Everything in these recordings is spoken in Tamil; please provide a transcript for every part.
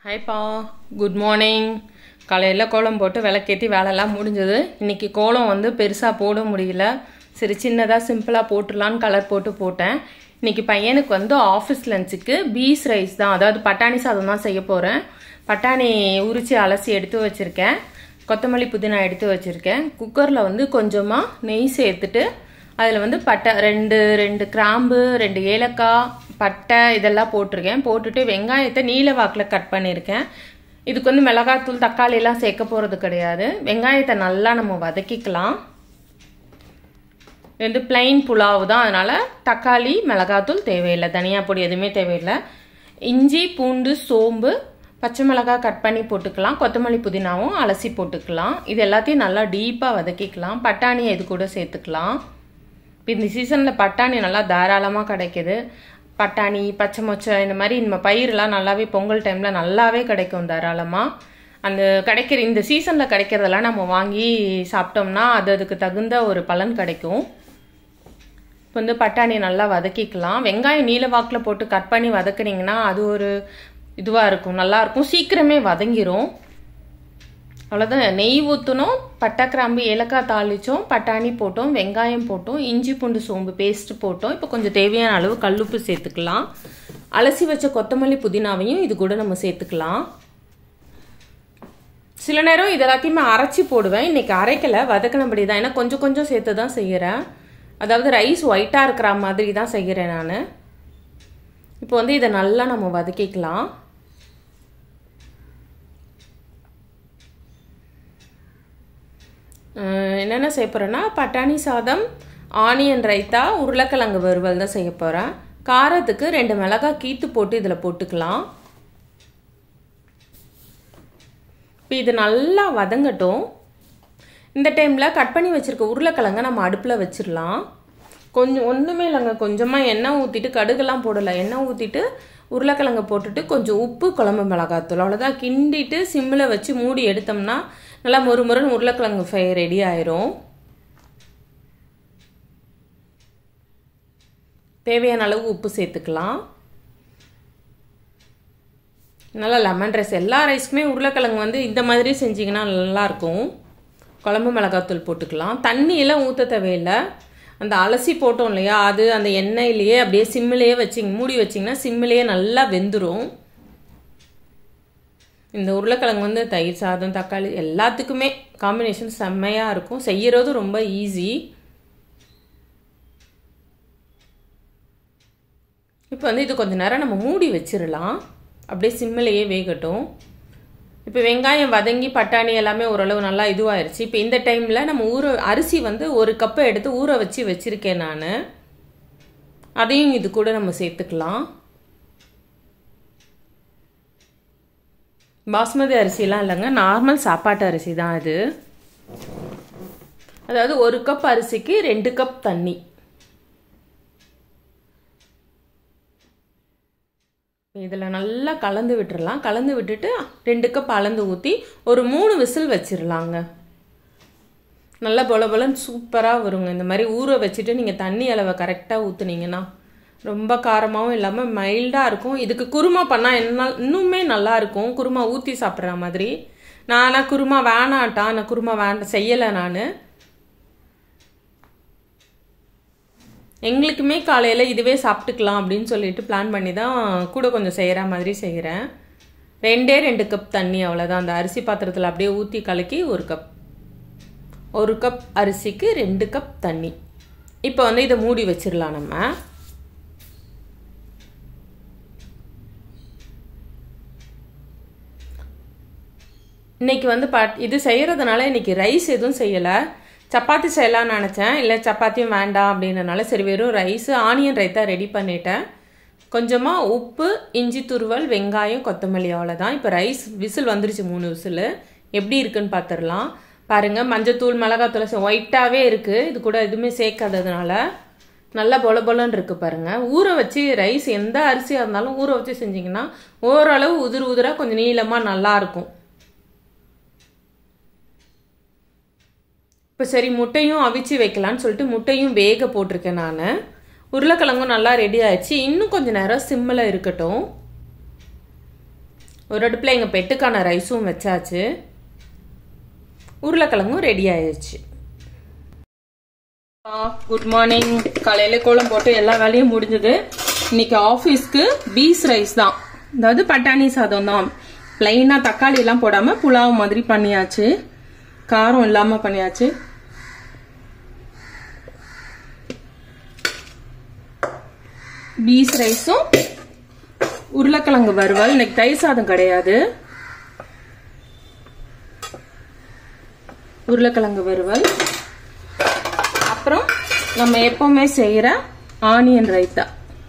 ஹாய்ப்பா குட் மார்னிங் காலையில் கோலம் போட்டு விளக்கேற்றி வேலையெல்லாம் முடிஞ்சது இன்றைக்கி கோலம் வந்து பெருசாக போட முடியல சரி சின்னதாக சிம்பிளாக போட்டுடலான்னு கலர் போட்டு போட்டேன் இன்றைக்கி பையனுக்கு வந்து ஆஃபீஸ் லஞ்சுக்கு பீஸ் ரைஸ் தான் அதாவது பட்டாணி சாதம் தான் செய்ய போகிறேன் பட்டாணி உரித்து அலசி எடுத்து வச்சுருக்கேன் கொத்தமல்லி புதினா எடுத்து வச்சுருக்கேன் குக்கரில் வந்து கொஞ்சமாக நெய் சேர்த்துட்டு அதில் வந்து பட்டை ரெண்டு ரெண்டு கிராம்பு ரெண்டு ஏலக்காய் பட்டை இதெல்லாம் போட்டிருக்கேன் போட்டுட்டு வெங்காயத்தை நீல வாக்கில் கட் பண்ணியிருக்கேன் இதுக்கு வந்து மிளகாத்தூள் தக்காளி எல்லாம் சேர்க்க போகிறது கிடையாது வெங்காயத்தை நல்லா நம்ம வதக்கிக்கலாம் இது வந்து பிளைன் புலாவு தான் அதனால் தக்காளி மிளகாத்தூள் தேவையில்லை தனியா பொடி எதுவுமே தேவையில்லை இஞ்சி பூண்டு சோம்பு பச்சை மிளகாய் கட் பண்ணி போட்டுக்கலாம் கொத்தமல்லி புதினாவும் அலசி போட்டுக்கலாம் இது எல்லாத்தையும் நல்லா டீப்பாக வதக்கிக்கலாம் பட்டாணியை இது கூட சேர்த்துக்கலாம் இப்போ இந்த சீசனில் பட்டாணி நல்லா தாராளமாக கிடைக்கிது பட்டாணி பச்சை மொச்சை இந்த மாதிரி நம்ம பயிரெலாம் நல்லாவே பொங்கல் டைமில் நல்லாவே கிடைக்கும் தாராளமாக அந்த கிடைக்கிற இந்த சீசனில் கிடைக்கிறதெல்லாம் நம்ம வாங்கி சாப்பிட்டோம்னா அது அதுக்கு தகுந்த ஒரு பலன் கிடைக்கும் இப்போ வந்து பட்டாணி நல்லா வதக்கிக்கலாம் வெங்காயம் நீல வாக்கில் போட்டு கட் பண்ணி வதக்குனீங்கன்னா அது ஒரு இதுவாக இருக்கும் நல்லாயிருக்கும் சீக்கிரமே வதங்கிரும் அவ்வளோதான் நெய் ஊற்றணும் பட்டை கிராம்பு ஏலக்காய் தாளித்தோம் பட்டாணி போட்டோம் வெங்காயம் போட்டோம் இஞ்சி பூண்டு சோம்பு பேஸ்ட் போட்டோம் இப்போ கொஞ்சம் தேவையான அளவு கல்லுப்பு சேர்த்துக்கலாம் அலசி வச்ச கொத்தமல்லி புதினாவையும் இது கூட நம்ம சேர்த்துக்கலாம் சில நேரம் இது எல்லாத்தையுமே அரைச்சி போடுவேன் இன்றைக்கி அரைக்கலை வதக்கினபடி தான் ஏன்னா கொஞ்சம் கொஞ்சம் சேர்த்து தான் செய்கிறேன் அதாவது ரைஸ் ஒயிட்டாக இருக்கிற மாதிரி தான் செய்கிறேன் நான் இப்போ வந்து இதை நல்லா நம்ம வதக்கிக்கலாம் என்னென்ன செய்ய போகிறேன்னா பட்டாணி சாதம் ஆனியன் ரைத்தா உருளைக்கிழங்கு வறுவல் தான் செய்ய போகிறேன் காரத்துக்கு ரெண்டு மிளகாய் கீத்து போட்டு இதில் போட்டுக்கலாம் இப்போ இது நல்லா வதங்கட்டும் இந்த டைமில் கட் பண்ணி வச்சுருக்க உருளைக்கிழங்க நம்ம அடுப்பில் வச்சிடலாம் கொஞ்சம் ஒன்றுமே இல்லைங்க கொஞ்சமாக எண்ணெய் ஊற்றிட்டு கடுகெல்லாம் போடலை எண்ணெய் ஊற்றிட்டு உருளைக்கிழங்க போட்டுட்டு கொஞ்சம் உப்பு குழம்பு மிளகாத்தூள் அவ்வளோதான் கிண்டிட்டு சிம்மில் வச்சு மூடி எடுத்தோம்னா நல்லா மொறு மொறுன்னு உருளைக்கிழங்கு ஃப்ரை ரெடி ஆயிரும் தேவையான அளவு உப்பு சேர்த்துக்கலாம் நல்லா லெமன் ரைஸ் எல்லா ரைஸ்க்குமே உருளைக்கிழங்கு வந்து இந்த மாதிரி செஞ்சிங்கன்னா நல்லாயிருக்கும் குழம்பு மிளகாத்தூள் போட்டுக்கலாம் தண்ணியெல்லாம் ஊற்ற தேவையில்லை அந்த அலசி போட்டோம் இல்லையா அது அந்த எண்ணெயிலேயே அப்படியே சிம்மிலேயே வச்சிங்க மூடி வச்சிங்கன்னா சிம்மிலேயே நல்லா வெந்துடும் இந்த உருளைக்கிழங்கு வந்து தயிர் சாதம் தக்காளி எல்லாத்துக்குமே காம்பினேஷன் செம்மையாக இருக்கும் செய்கிறது ரொம்ப ஈஸி இப்போ வந்து இது கொஞ்சம் நேரம் நம்ம மூடி வச்சிடலாம் அப்படியே சிம்மிலேயே வேகட்டும் இப்போ வெங்காயம் வதங்கி பட்டாணி எல்லாமே ஓரளவு நல்லா இதுவாயிருச்சு இப்போ இந்த டைமில் நம்ம ஊற அரிசி வந்து ஒரு கப்பை எடுத்து ஊற வச்சு வச்சுருக்கேன் நான் அதையும் இது கூட நம்ம சேர்த்துக்கலாம் பாஸ்மதி அரிசிலாம் இல்லைங்க நார்மல் சாப்பாட்டு அரிசி தான் அது அதாவது ஒரு கப் அரிசிக்கு ரெண்டு கப் தண்ணி இதில் நல்லா கலந்து விட்டுறலாம் கலந்து விட்டுட்டு ரெண்டு கப் அளந்து ஊற்றி ஒரு மூணு விசில் வச்சிடலாங்க நல்லா பொல பொலன்னு சூப்பராக வருங்க இந்த மாதிரி ஊற வச்சுட்டு நீங்கள் தண்ணி அளவை கரெக்டாக ஊற்றுனீங்கன்னா ரொம்ப காரமாகவும் இல்லாமல் மைல்டாக இருக்கும் இதுக்கு குருமா பண்ணால் என்ன இன்னுமே நல்லா இருக்கும் குருமா ஊற்றி சாப்பிட்ற மாதிரி நானாக குருமா வேணாட்டா நான் குருமா வேண்டாம் செய்யலை நான் எங்களுக்குமே காலையில் இதுவே சாப்பிட்டுக்கலாம் அப்படின்னு சொல்லிட்டு பிளான் பண்ணி தான் கூட கொஞ்சம் செய்கிற மாதிரி செய்கிறேன் ரெண்டே ரெண்டு கப் தண்ணி அவ்வளோதான் அந்த அரிசி பாத்திரத்தில் அப்படியே ஊற்றி கலக்கி ஒரு கப் ஒரு கப் அரிசிக்கு ரெண்டு கப் தண்ணி இப்போ வந்து இதை மூடி வச்சிடலாம் நம்ம இன்னைக்கு வந்து பட் இது செய்கிறதுனால இன்னைக்கு ரைஸ் எதுவும் செய்யலை சப்பாத்தி செய்யலாம்னு நினச்சேன் இல்லை சப்பாத்தியும் வேண்டாம் அப்படின்றனால சரி வெறும் ரைஸு ஆனியன் ரைத்தா ரெடி பண்ணிட்டேன் கொஞ்சமாக உப்பு இஞ்சி துருவல் வெங்காயம் கொத்தமல்லி அவ்வளோதான் இப்போ ரைஸ் விசில் வந்துருச்சு மூணு விசில் எப்படி இருக்குன்னு பார்த்துடலாம் பாருங்கள் மஞ்சத்தூள் மிளகாத்தூள் ஒயிட்டாகவே இருக்குது இது கூட எதுவுமே சேர்க்காததுனால நல்லா பொல பொலன்னு இருக்குது பாருங்கள் ஊற வச்சு ரைஸ் எந்த அரிசியாக இருந்தாலும் ஊற வச்சு செஞ்சிங்கன்னா ஓரளவு உதிர் உதிராக கொஞ்சம் நீளமாக நல்லாயிருக்கும் இப்போ சரி முட்டையும் அவிச்சு வைக்கலான்னு சொல்லிட்டு முட்டையும் வேக போட்டிருக்கேன் நான் உருளைக்கிழங்கும் நல்லா ரெடி ஆயிடுச்சு இன்னும் கொஞ்சம் நேரம் சிம்மில் இருக்கட்டும் ஒரு அடுப்பில் எங்கள் பெட்டுக்கான ரைஸும் வச்சாச்சு உருளைக்கிழங்கும் ரெடி ஆயிடுச்சு குட் மார்னிங் காலையில கோலம் போட்டு எல்லா வேலையும் முடிஞ்சது இன்னைக்கு ஆஃபீஸ்க்கு பீஸ் ரைஸ் தான் அதாவது பட்டாணி சாதம் தான் பிளைனாக தக்காளி எல்லாம் போடாமல் புலாவ் மாதிரி பண்ணியாச்சு காரம் இல்லாமல் பண்ணியாச்சு பீஸ் ரைஸும் உருளைக்கிழங்கு வறுவல் இன்னைக்கு தயிர் சாதம் கிடையாது உருளைக்கிழங்கு வறுவல் அப்புறம் நம்ம எப்பவுமே செய்யற ஆனியன் ரைத்தா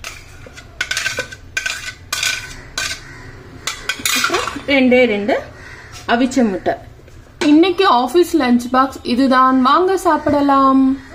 அப்புறம் ரெண்டே ரெண்டு அவிச்ச முட்டை இன்னைக்கு ஆபீஸ் லஞ்ச் பாக்ஸ் இதுதான் வாங்க சாப்பிடலாம்